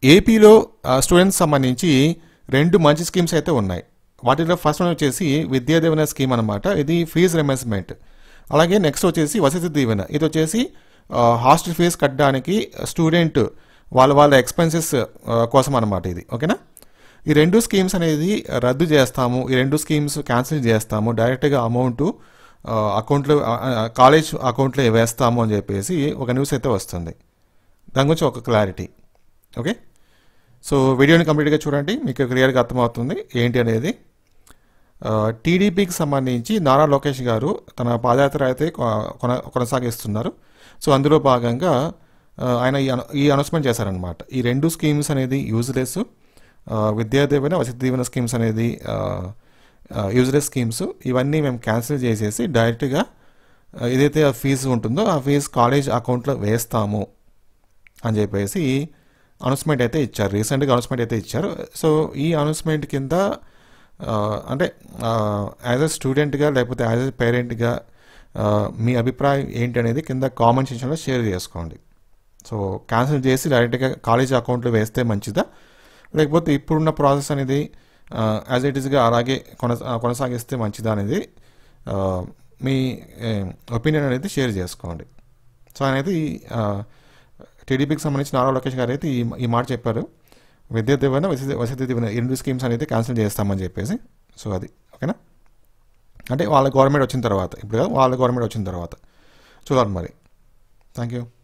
ఏపీలో స్టూడెంట్స్ సంబంధించి రెండు మంచి స్కీమ్స్ అయితే ఉన్నాయి వాటిలో ఫస్ట్ వన్ వచ్చేసి విద్యా దీవెన స్కీమ్ అనమాట ఇది ఫీజు రిమెన్స్మెంట్ అలాగే నెక్స్ట్ వచ్చేసి వసతి దీవెన ఇది వచ్చేసి హాస్టల్ ఫీజు కట్టడానికి స్టూడెంట్ వాళ్ళ వాళ్ళ ఎక్స్పెన్సెస్ కోసం అనమాట ఇది ఓకేనా ఈ రెండు స్కీమ్స్ అనేది రద్దు చేస్తాము ఈ రెండు స్కీమ్స్ క్యాన్సిల్ చేస్తాము డైరెక్ట్గా అమౌంట్ అకౌంట్లో కాలేజ్ అకౌంట్లో వేస్తాము అని చెప్పేసి ఒక న్యూస్ అయితే వస్తుంది దాని గురించి ఒక క్లారిటీ ఓకే సో వీడియోని కంప్లీట్గా చూడండి మీకు క్లియర్గా అర్థమవుతుంది ఏంటి అనేది టీడీపీకి సంబంధించి నారా లోకేష్ గారు తన పాదయాత్ర అయితే కొ- కొన కొనసాగిస్తున్నారు సో అందులో భాగంగా ఆ, ఆయన ఈ అన- ఈ అనౌన్స్మెంట్ చేశారనమాట ఈ రెండు స్కీమ్స్ అనేది యూజ్లెస్ విద్యా దీవెన వసతి దీవెన స్కీమ్స్ అనేది యూజ్లెస్ స్కీమ్స్ ఇవన్నీ మేము క్యాన్సిల్ చేసేసి డైరెక్ట్గా ఆ, ఏదైతే ఆ ఫీజు ఉంటుందో ఆ ఫీజు కాలేజ్ అకౌంట్లో వేస్తాము అని చెప్పేసి అనౌన్స్మెంట్ అయితే ఇచ్చారు రీసెంట్గా అనౌన్స్మెంట్ అయితే ఇచ్చారు సో ఈ అనౌన్స్మెంట్ కింద ఆ, అంటే యాజ్ ఎ స్టూడెంట్గా లేకపోతే యాజ్ ఎ పేరెంట్గా మీ అభిప్రాయం ఏంటి అనేది కింద కామెంట్ సెక్షన్లో షేర్ చేసుకోండి సో క్యాన్సిల్ చేసి డైరెక్ట్గా కాలేజ్ అకౌంట్లో వేస్తే మంచిదా లేకపోతే ఇప్పుడున్న ప్రాసెస్ అనేది యాజ్ ఇట్ ఈస్గా అలాగే కొన కొనసాగిస్తే మంచిదా అనేది ఆ, మీ ఒపీనియన్ అనేది షేర్ చేసుకోండి సో అనేది టీడీపీకి సంబంధించి నారా లోకేష్ గారు అయితే ఈ ఈ మాట చెప్పారు విద్యా దీవెన వసతి వసతి దీవెన ఈ రెండు స్కీమ్స్ అనేది క్యాన్సిల్ చేస్తామని చెప్పేసి సో అది ఓకేనా అంటే వాళ్ళ గవర్నమెంట్ వచ్చిన తర్వాత ఇప్పుడు కాదు, వాళ్ళ గవర్నమెంట్ వచ్చిన తర్వాత చూడాలి మరి థ్యాంక్ యూ